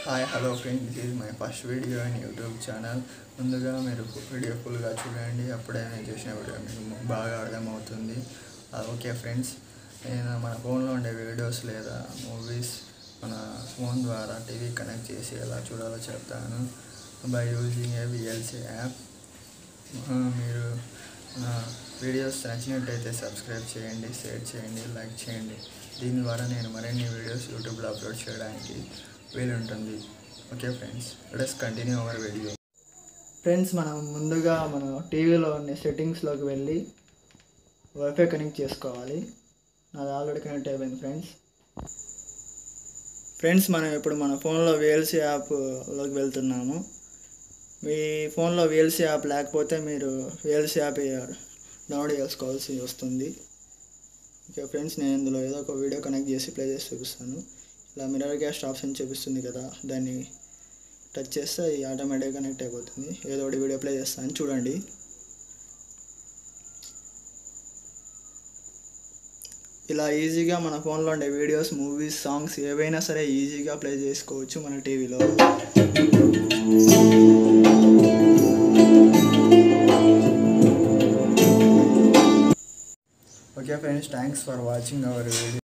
hi hello friend this is my first video in YouTube channel ముందుగా మీరు video ఫుల్గా చూడండి అప్పుడే నేను చేసిన వీడియో మీకు బాగా అర్థమవుతుంది ఆ, ఓకే ఫ్రెండ్స్ నేను మన ఫోన్లో ఉండే వీడియోస్ లేదా మూవీస్ మన ఫోన్ ద్వారా టీవీ కనెక్ట్ చేసి ఎలా చూడాలో చెప్తాను by using a VLC app మీరు నా వీడియోస్ నచ్చినట్టయితే సబ్స్క్రైబ్ చేయండి షేర్ చేయండి లైక్ చేయండి దీని ద్వారా నేను మరిన్ని వీడియోస్ యూట్యూబ్లో అప్లోడ్ చేయడానికి వీలుంటుంది okay friends let's continue our video friends మనం ముందుగా మన టీవీలో ఉన్న సెట్టింగ్స్లోకి వెళ్ళి వైఫై కనెక్ట్ చేసుకోవాలి నాది ఆల్రెడీ కనెక్ట్ అయిపోయింది ఫ్రెండ్స్ ఫ్రెండ్స్ మనం ఇప్పుడు మన ఫోన్లో విఎల్సీ యాప్లోకి వెళ్తున్నాము మీ ఫోన్లో విఎల్సీ యాప్ లేకపోతే మీరు విఎల్సీ యాప్ డౌన్లోడ్ చేసుకోవాల్సి వస్తుంది ఓకే ఫ్రెండ్స్ నేను ఇందులో ఏదో ఒక వీడియో కనెక్ట్ చేసి ప్లే చేసి చూపిస్తాను ఇలా మిర్రర్ క్యాస్ట్ ఆప్షన్ చూపిస్తుంది కదా దాన్ని టచ్ చేస్తే అది ఆటోమేటిక్గా కనెక్ట్ అయిపోతుంది ఏదో ఒకటి వీడియో ప్లే చేస్తాను చూడండి ఇలా ఈజీగా మన ఫోన్లో ఉండే వీడియోస్ మూవీస్ సాంగ్స్ ఏవైనా సరే ఈజీగా ప్లే చేసుకోవచ్చు మన టీవీలో okay friends thanks for watching our video